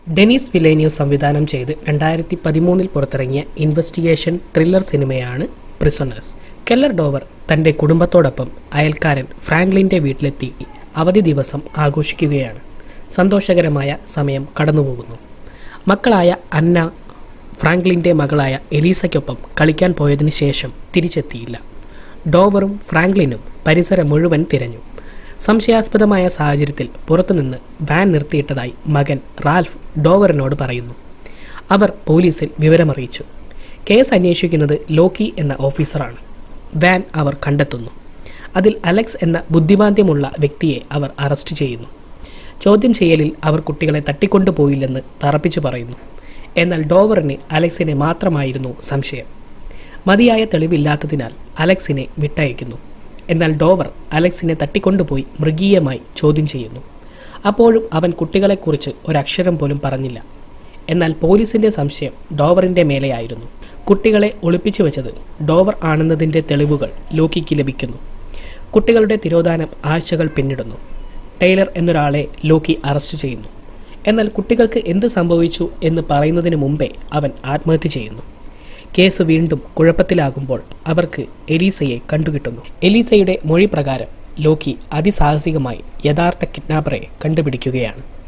Denis വിലേനിയോ സംവിധാനം ചെയ്ത് രണ്ടായിരത്തി പതിമൂന്നിൽ പുറത്തിറങ്ങിയ ഇൻവെസ്റ്റിഗേഷൻ ത്രില്ലർ സിനിമയാണ് പ്രിസണേഴ്സ് കെല്ലർ ഡോവർ തൻ്റെ കുടുംബത്തോടൊപ്പം അയൽക്കാരൻ ഫ്രാങ്ക്ലിൻ്റെ വീട്ടിലെത്തി അവധി ദിവസം ആഘോഷിക്കുകയാണ് സന്തോഷകരമായ സമയം കടന്നുപോകുന്നു മക്കളായ അന്ന ഫ്രാങ്ക്ലിൻ്റെ മകളായ എലീസയ്ക്കൊപ്പം കളിക്കാൻ പോയതിനു ശേഷം തിരിച്ചെത്തിയില്ല ഡോവറും ഫ്രാങ്ക്ലിനും പരിസരം മുഴുവൻ തിരഞ്ഞു സംശയാസ്പദമായ സാഹചര്യത്തിൽ പുറത്തുനിന്ന് വാൻ നിർത്തിയിട്ടതായി മകൻ റാൽഫ് ഡോവറിനോട് പറയുന്നു അവർ പോലീസിൽ വിവരമറിയിച്ചു കേസ് അന്വേഷിക്കുന്നത് ലോക്കി എന്ന ഓഫീസറാണ് വാൻ അവർ കണ്ടെത്തുന്നു അതിൽ അലക്സ് എന്ന ബുദ്ധിമാന്ദ്യമുള്ള വ്യക്തിയെ അവർ അറസ്റ്റ് ചെയ്യുന്നു ചോദ്യം ചെയ്യലിൽ അവർ കുട്ടികളെ തട്ടിക്കൊണ്ടുപോയില്ലെന്ന് തറപ്പിച്ചു പറയുന്നു എന്നാൽ ഡോവറിന് അലക്സിനെ മാത്രമായിരുന്നു സംശയം മതിയായ തെളിവില്ലാത്തതിനാൽ അലക്സിനെ വിട്ടയക്കുന്നു എന്നാൽ ഡോവർ അലക്സിനെ തട്ടിക്കൊണ്ടുപോയി മൃഗീയമായി ചോദ്യം ചെയ്യുന്നു അപ്പോഴും അവൻ കുട്ടികളെക്കുറിച്ച് ഒരക്ഷരം പോലും പറഞ്ഞില്ല എന്നാൽ പോലീസിന്റെ സംശയം ഡോവറിന്റെ മേലെയായിരുന്നു കുട്ടികളെ ഒളിപ്പിച്ചു വെച്ചത് ഡോവർ ആണെന്നതിൻ്റെ തെളിവുകൾ ലോക്കിക്ക് ലഭിക്കുന്നു കുട്ടികളുടെ തിരോധാനം ആഴ്ചകൾ പിന്നിടുന്നു ടൈലർ എന്നൊരാളെ ലോക്കി അറസ്റ്റ് ചെയ്യുന്നു എന്നാൽ കുട്ടികൾക്ക് എന്ത് സംഭവിച്ചു എന്ന് പറയുന്നതിന് മുമ്പേ അവൻ ആത്മഹത്യ ചെയ്യുന്നു കേസ് വീണ്ടും കുഴപ്പത്തിലാകുമ്പോൾ അവർക്ക് എലീസയെ കണ്ടുകിട്ടുന്നു എലീസയുടെ മൊഴി പ്രകാരം ലോക്കി അതിസാഹസികമായി യഥാർത്ഥ കിഡ്നാപ്പറെ കണ്ടുപിടിക്കുകയാണ്